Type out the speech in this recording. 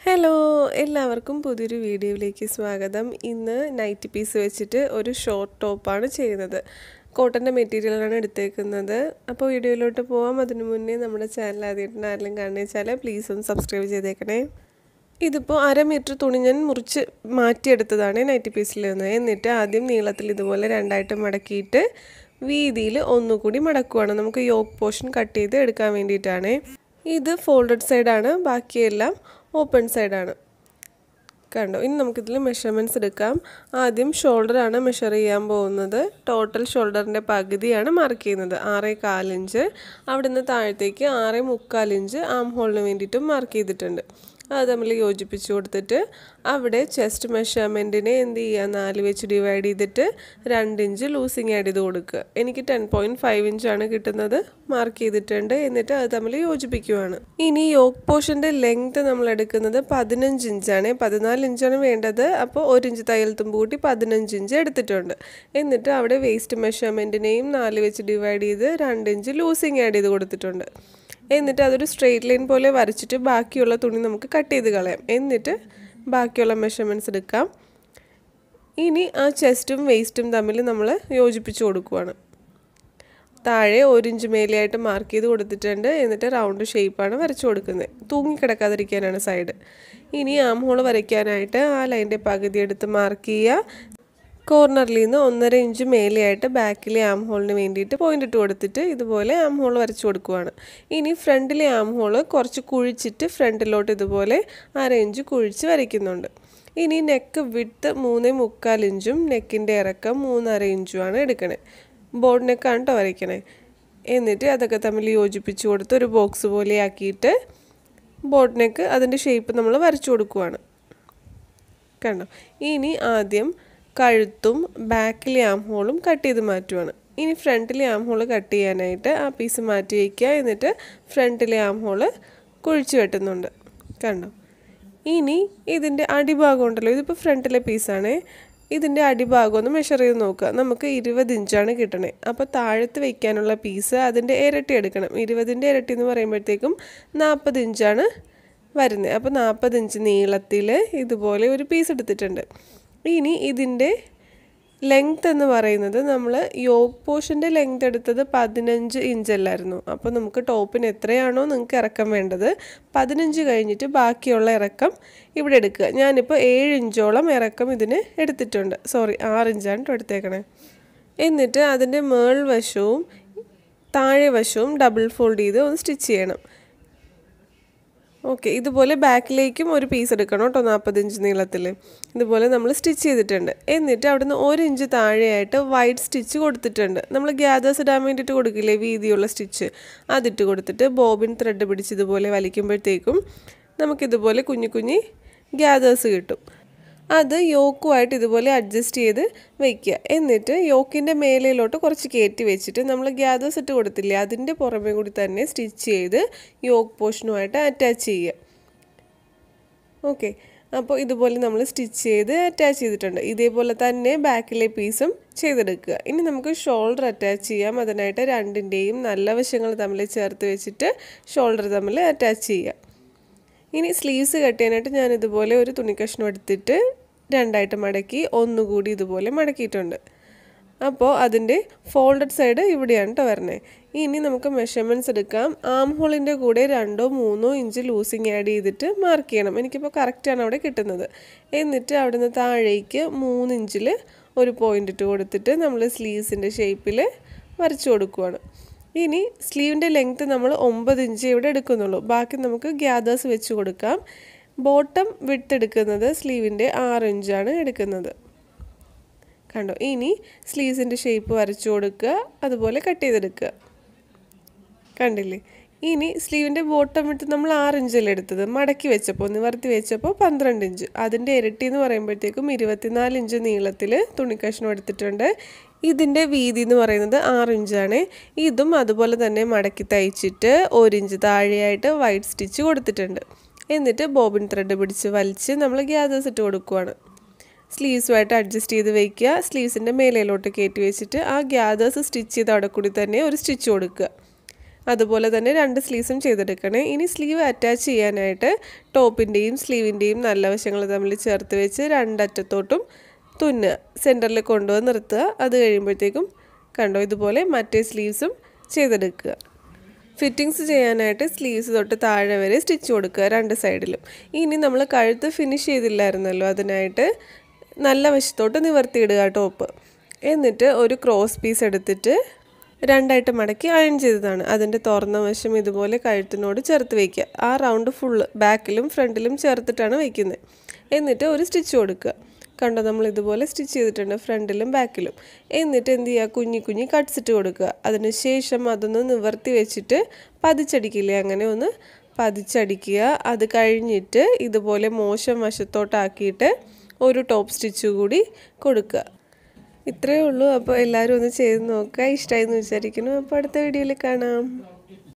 hello എല്ലാവർക്കും പുതിയൊരു വീഡിയോയിലേക്ക് സ്വാഗതം ഇന്ന് നൈറ്റ് പീസ് വെച്ചിട്ട് ഒരു ഷോർട്ട് ടോപ്പാണ് ചെയ്യുന്നത് കോട്ടൻ്റെ മെറ്റീരിയലാണ് എടുത്തേക്കുന്നത് അപ്പോൾ വീഡിയോയിലോട്ട് പോവാം അതിനു മുന്നേ നമ്മുടെ ചാനൽ ആദ്യമായിട്ട് ആരെങ്കിലും കാണുക വെച്ചാൽ പ്ലീസ് ഒന്ന് സബ്സ്ക്രൈബ് ചെയ്തേക്കണേ ഇതിപ്പോൾ അര മീറ്റർ തുണി ഞാൻ മുറിച്ച് മാറ്റിയെടുത്തതാണ് നൈറ്റി പീസിൽ നിന്ന് എന്നിട്ട് ആദ്യം നീളത്തിൽ ഇതുപോലെ രണ്ടായിട്ട് മടക്കിയിട്ട് വീതിയിൽ ഒന്നുകൂടി മടക്കുവാണ് നമുക്ക് യോക്ക് പോർഷൻ കട്ട് ചെയ്ത് എടുക്കാൻ വേണ്ടിയിട്ടാണ് ഇത് ഫോൾഡഡ് സൈഡാണ് ബാക്കിയെല്ലാം ഓപ്പൺ സൈഡാണ് കണ്ടോ ഇനി നമുക്കിതിൽ മെഷർമെൻറ്റ്സ് എടുക്കാം ആദ്യം ഷോൾഡറാണ് മെഷർ ചെയ്യാൻ പോകുന്നത് ടോട്ടൽ ഷോൾഡറിൻ്റെ പകുതിയാണ് മാർക്ക് ചെയ്യുന്നത് ആറ് കാലിഞ്ച് അവിടെ നിന്ന് താഴത്തേക്ക് ആറ് മുക്കാൽ ഇഞ്ച് ആം ഹോളിന് വേണ്ടിയിട്ടും മാർക്ക് ചെയ്തിട്ടുണ്ട് അത് തമ്മിൽ യോജിപ്പിച്ച് കൊടുത്തിട്ട് അവിടെ ചെസ്റ്റ് മെഷർമെൻറ്റിനെ എന്ത് ചെയ്യുക നാല് വെച്ച് ഡിവൈഡ് ചെയ്തിട്ട് രണ്ട് ഇഞ്ച് ലൂസിങ് ആഡ് ചെയ്ത് കൊടുക്കുക എനിക്ക് ടെൻ പോയിൻറ്റ് ഫൈവ് ഇഞ്ചാണ് കിട്ടുന്നത് മാർക്ക് ചെയ്തിട്ടുണ്ട് എന്നിട്ട് അത് തമ്മിൽ യോജിപ്പിക്കുവാണ് ഇനി യോക്ക് പോർഷൻ്റെ ലെങ്ത് നമ്മൾ എടുക്കുന്നത് പതിനഞ്ച് ഇഞ്ചാണ് പതിനാല് ഇഞ്ചാണ് വേണ്ടത് അപ്പോൾ ഒരു ഇഞ്ച് തയ്യൽ തുമ്പ് കൂട്ടി പതിനഞ്ച് ഇഞ്ച് എടുത്തിട്ടുണ്ട് എന്നിട്ട് അവിടെ വേസ്റ്റ് മെഷർമെൻറ്റിനെയും നാല് വെച്ച് ഡിവൈഡ് ചെയ്ത് രണ്ട് ഇഞ്ച് ലൂസിങ് ആഡ് ചെയ്ത് കൊടുത്തിട്ടുണ്ട് എന്നിട്ട് അതൊരു സ്ട്രെയിറ്റ് ലൈൻ പോലെ വരച്ചിട്ട് ബാക്കിയുള്ള തുണി നമുക്ക് കട്ട് ചെയ്ത് കളയാം എന്നിട്ട് ബാക്കിയുള്ള മെഷർമെൻറ്റ്സ് എടുക്കാം ഇനി ആ ചെസ്റ്റും വേസ്റ്റും തമ്മിൽ നമ്മൾ യോജിപ്പിച്ച് കൊടുക്കുവാണ് താഴെ ഒരു ഇഞ്ച് മേലെയായിട്ട് മാർക്ക് ചെയ്ത് കൊടുത്തിട്ടുണ്ട് എന്നിട്ട് റൗണ്ട് ഷേപ്പാണ് വരച്ചു കൊടുക്കുന്നത് തൂങ്ങിക്കിടക്കാതിരിക്കാനാണ് സൈഡ് ഇനി ആം ഹോൾ വരയ്ക്കാനായിട്ട് ആ ലൈൻ്റെ പകുതി എടുത്ത് മാർക്ക് ചെയ്യുക കോർണറിൽ നിന്ന് ഒന്നര ഇഞ്ച് മേലെയായിട്ട് ബാക്കിലെ ആം ഹോളിന് വേണ്ടിയിട്ട് പോയിന്റ് ഇട്ട് കൊടുത്തിട്ട് ഇതുപോലെ ആം ഹോൾ വരച്ചു കൊടുക്കുവാണ് ഇനി ഫ്രണ്ടിലെ ആം ഹോൾ കുറച്ച് കുഴിച്ചിട്ട് ഫ്രണ്ടിലോട്ട് ഇതുപോലെ അര ഇഞ്ച് കുഴിച്ച് വരയ്ക്കുന്നുണ്ട് ഇനി നെക്ക് വിട്ട് മൂന്ന് മുക്കാൽ ഇഞ്ചും നെക്കിൻ്റെ ഇറക്കം മൂന്നര ഇഞ്ചുമാണ് എടുക്കണേ ബോർഡ് നെക്കാണ് കേട്ടോ വരയ്ക്കണേ എന്നിട്ട് അതൊക്കെ തമ്മിൽ യോജിപ്പിച്ച് കൊടുത്ത് ഒരു ബോക്സ് പോലെ ആക്കിയിട്ട് ബോർഡ് നെക്ക് അതിൻ്റെ ഷേപ്പ് നമ്മൾ വരച്ചു കൊടുക്കുവാണ് കണ്ടോ ഇനി ആദ്യം കഴുത്തും ബാക്കിലെ ആം ഹോളും കട്ട് ചെയ്ത് മാറ്റുവാണ് ഇനി ഫ്രണ്ടിലെ ആം ഹോൾ കട്ട് ചെയ്യാനായിട്ട് ആ പീസ് മാറ്റി വയ്ക്കുക എന്നിട്ട് ഫ്രണ്ടിലെ ആം ഹോൾ കുഴിച്ച് വെട്ടുന്നുണ്ട് കണ്ടോ ഇനി ഇതിൻ്റെ അടിഭാഗം ഉണ്ടല്ലോ ഇതിപ്പോൾ ഫ്രണ്ടിലെ പീസാണേ ഇതിൻ്റെ അടിഭാഗം ഒന്ന് മെഷർ ചെയ്ത് നോക്കുക നമുക്ക് ഇരുപത് ഇഞ്ചാണ് കിട്ടണേ അപ്പോൾ താഴത്ത് വയ്ക്കാനുള്ള പീസ് അതിൻ്റെ ഇരട്ടി എടുക്കണം ഇരുപതിൻ്റെ ഇരട്ടി എന്ന് പറയുമ്പോഴത്തേക്കും നാൽപ്പത് ഇഞ്ചാണ് വരുന്നത് അപ്പോൾ നാൽപ്പത് ഇഞ്ച് നീളത്തിൽ ഇതുപോലെ ഒരു പീസ് എടുത്തിട്ടുണ്ട് ഇനി ഇതിൻ്റെ ലെങ്ത് എന്ന് പറയുന്നത് നമ്മൾ യോഗ് പോർഷൻ്റെ ലെങ്ത് എടുത്തത് പതിനഞ്ച് ഇഞ്ചല്ലായിരുന്നു അപ്പോൾ നമുക്ക് ടോപ്പിന് എത്രയാണോ നിങ്ങൾക്ക് ഇറക്കം വേണ്ടത് പതിനഞ്ച് കഴിഞ്ഞിട്ട് ബാക്കിയുള്ള ഇറക്കം ഇവിടെ എടുക്കുക ഞാനിപ്പോൾ ഏഴ് ഇഞ്ചോളം ഇറക്കം ഇതിന് എടുത്തിട്ടുണ്ട് സോറി ആറ് ഇഞ്ചാണ് കേട്ടോ എടുത്തേക്കണേ എന്നിട്ട് അതിൻ്റെ മേൾ വശവും താഴെ വശവും ഡബിൾ ഫോൾഡ് ചെയ്ത് ഒന്ന് സ്റ്റിച്ച് ചെയ്യണം ഓക്കെ ഇതുപോലെ ബാക്കിലേക്കും ഒരു പീസ് എടുക്കണം കേട്ടോ നാൽപ്പത്തഞ്ച് നീളത്തിൽ ഇതുപോലെ നമ്മൾ സ്റ്റിച്ച് ചെയ്തിട്ടുണ്ട് എന്നിട്ട് അവിടുന്ന് ഒരു ഇഞ്ച് താഴെയായിട്ട് വൈറ്റ് സ്റ്റിച്ച് കൊടുത്തിട്ടുണ്ട് നമ്മൾ ഗ്യാദേഴ്സ് ഇടാൻ വേണ്ടിയിട്ട് കൊടുക്കില്ലേ വീതിയുള്ള സ്റ്റിച്ച് അതിട്ട് കൊടുത്തിട്ട് ബോബിൻ ത്രെഡ് പിടിച്ച് ഇതുപോലെ വലിക്കുമ്പോഴത്തേക്കും നമുക്കിതുപോലെ കുഞ്ഞു കുഞ്ഞി ഗ്യാദേഴ്സ് കിട്ടും അത് യോക്കുമായിട്ട് ഇതുപോലെ അഡ്ജസ്റ്റ് ചെയ്ത് വെക്കുക എന്നിട്ട് യോക്കിൻ്റെ മേലയിലോട്ട് കുറച്ച് കയറ്റി വെച്ചിട്ട് നമ്മൾ ഗ്യാദേഴ്സ് ഇട്ട് കൊടുത്തില്ലേ അതിൻ്റെ പുറമെ കൂടി തന്നെ സ്റ്റിച്ച് ചെയ്ത് യോക്ക് പോർഷനുമായിട്ട് അറ്റാച്ച് ചെയ്യുക ഓക്കെ അപ്പോൾ ഇതുപോലെ നമ്മൾ സ്റ്റിച്ച് ചെയ്ത് അറ്റാച്ച് ചെയ്തിട്ടുണ്ട് ഇതേപോലെ തന്നെ ബാക്കിലെ പീസും ചെയ്തെടുക്കുക ഇനി നമുക്ക് ഷോൾഡർ അറ്റാച്ച് ചെയ്യാം അതിനായിട്ട് രണ്ടിൻ്റെയും നല്ല വശങ്ങൾ തമ്മിൽ ചേർത്ത് വെച്ചിട്ട് ഷോൾഡർ തമ്മിൽ അറ്റാച്ച് ചെയ്യുക ഇനി സ്ലീവ്സ് കട്ട് ചെയ്യാനായിട്ട് ഞാൻ ഇതുപോലെ ഒരു തുണിക്കഷ്ണം എടുത്തിട്ട് രണ്ടായിട്ട് മടക്കി ഒന്നുകൂടി ഇതുപോലെ മടക്കിയിട്ടുണ്ട് അപ്പോൾ അതിൻ്റെ ഫോൾഡഡ് സൈഡ് ഇവിടെയാണ് കേട്ടോ വരണേ ഇനി നമുക്ക് മെഷർമെൻറ്റ്സ് എടുക്കാം ആം ഹോളിൻ്റെ കൂടെ രണ്ടോ മൂന്നോ ഇഞ്ച് ലൂസിങ് ആഡ് ചെയ്തിട്ട് മാർക്ക് ചെയ്യണം എനിക്കിപ്പോൾ കറക്റ്റാണ് അവിടെ കിട്ടുന്നത് എന്നിട്ട് അവിടെ നിന്ന് താഴേക്ക് മൂന്ന് ഇഞ്ചിൽ ഒരു പോയിൻ്റ് ഇട്ട് കൊടുത്തിട്ട് നമ്മൾ സ്ലീവ്സിൻ്റെ ഷേപ്പിൽ വരച്ചു കൊടുക്കുവാണ് ഇനി സ്ലീവിൻ്റെ ലെങ്ത്ത് നമ്മൾ ഒമ്പത് ഇഞ്ച് ഇവിടെ എടുക്കുന്നുള്ളൂ ബാക്കി നമുക്ക് ഗ്യാദേഴ്സ് വെച്ച് കൊടുക്കാം ബോട്ടം വിട്ടെടുക്കുന്നത് സ്ലീവിൻ്റെ ആറ് ഇഞ്ചാണ് എടുക്കുന്നത് കണ്ടോ ഇനി സ്ലീവ്സിൻ്റെ ഷേപ്പ് വരച്ചു കൊടുക്കുക അതുപോലെ കട്ട് ചെയ്തെടുക്കുക കണ്ടില്ലേ ഇനി സ്ലീവിൻ്റെ ബോട്ടം വിട്ട് നമ്മൾ ആറ് ഇഞ്ചല്ലേ എടുത്തത് മടക്കി വെച്ചപ്പോൾ നിവർത്തി വെച്ചപ്പോൾ പന്ത്രണ്ട് ഇഞ്ച് അതിൻ്റെ ഇരട്ടി എന്ന് പറയുമ്പോഴത്തേക്കും ഇരുപത്തിനാല് ഇഞ്ച് നീളത്തിൽ തുണിക്കഷ്ണം എടുത്തിട്ടുണ്ട് ഇതിൻ്റെ വീതി എന്ന് പറയുന്നത് ആറ് ഇഞ്ചാണ് ഇതും അതുപോലെ തന്നെ മടക്കി തയ്ച്ചിട്ട് ഒരു ഇഞ്ച് താഴെയായിട്ട് വൈറ്റ് സ്റ്റിച്ച് കൊടുത്തിട്ടുണ്ട് എന്നിട്ട് ബോബിൻ ത്രെഡ് പിടിച്ച് വലിച്ച് നമ്മൾ ഗ്യാദേഴ്സ് ഇട്ട് കൊടുക്കുവാണ് സ്ലീവ്സുമായിട്ട് അഡ്ജസ്റ്റ് ചെയ്ത് വയ്ക്കുക സ്ലീവ്സിൻ്റെ മേലയിലോട്ട് കയറ്റി വെച്ചിട്ട് ആ ഗ്യാദേഴ്സ് സ്റ്റിച്ച് ചെയ്ത് അവിടെ കൂടി തന്നെ ഒരു സ്റ്റിച്ച് കൊടുക്കുക അതുപോലെ തന്നെ രണ്ട് സ്ലീവ്സും ചെയ്തെടുക്കണേ ഇനി സ്ലീവ് അറ്റാച്ച് ചെയ്യാനായിട്ട് ടോപ്പിൻ്റെയും സ്ലീവിൻ്റെയും നല്ല വശങ്ങൾ തമ്മിൽ ചേർത്ത് വെച്ച് രണ്ടറ്റത്തോട്ടും തുന്നുക സെൻറ്ററിൽ കൊണ്ടുവന്ന് നിർത്തുക അത് കഴിയുമ്പോഴത്തേക്കും കണ്ടോ ഇതുപോലെ മറ്റേ സ്ലീവ്സും ചെയ്തെടുക്കുക ഫിറ്റിങ്സ് ചെയ്യാനായിട്ട് സ്ലീവ്സ് തൊട്ട് താഴെ വരെ സ്റ്റിച്ച് കൊടുക്കുക രണ്ട് സൈഡിലും ഇനി നമ്മൾ കഴുത്ത് ഫിനിഷ് ചെയ്തില്ലായിരുന്നല്ലോ അതിനായിട്ട് നല്ല വശത്തോട്ട് നിവർത്തിയിടുക ടോപ്പ് എന്നിട്ട് ഒരു ക്രോസ് പീസ് എടുത്തിട്ട് രണ്ടായിട്ട് മടക്കി അയൺ ചെയ്തതാണ് അതിൻ്റെ തുറന്ന വശം ഇതുപോലെ കഴുത്തിനോട് ചേർത്ത് വയ്ക്കുക ആ റൗണ്ട് ഫുള്ള് ബാക്കിലും ഫ്രണ്ടിലും ചേർത്തിട്ടാണ് വയ്ക്കുന്നത് എന്നിട്ട് ഒരു സ്റ്റിച്ച് കൊടുക്കുക കണ്ടോ നമ്മൾ ഇതുപോലെ സ്റ്റിച്ച് ചെയ്തിട്ടുണ്ട് ഫ്രണ്ടിലും ബാക്കിലും എന്നിട്ട് എന്ത് ചെയ്യുക കുഞ്ഞി കുഞ്ഞി കട്ട്സ് ഇട്ട് കൊടുക്കുക അതിന് ശേഷം അതൊന്ന് നിവർത്തി വെച്ചിട്ട് പതിച്ചടിക്കില്ലേ അങ്ങനെ ഒന്ന് പതിച്ചടിക്കുക അത് കഴിഞ്ഞിട്ട് ഇതുപോലെ മോശം വശത്തോട്ടാക്കിയിട്ട് ഒരു ടോപ്പ് സ്റ്റിച്ച് കൂടി കൊടുക്കുക ഇത്രയേ ഉള്ളൂ അപ്പോൾ എല്ലാവരും ഒന്ന് ചെയ്ത് നോക്കുക ഇഷ്ടമായി എന്ന് വിചാരിക്കുന്നു അപ്പോൾ അടുത്ത വീഡിയോയിൽ കാണാം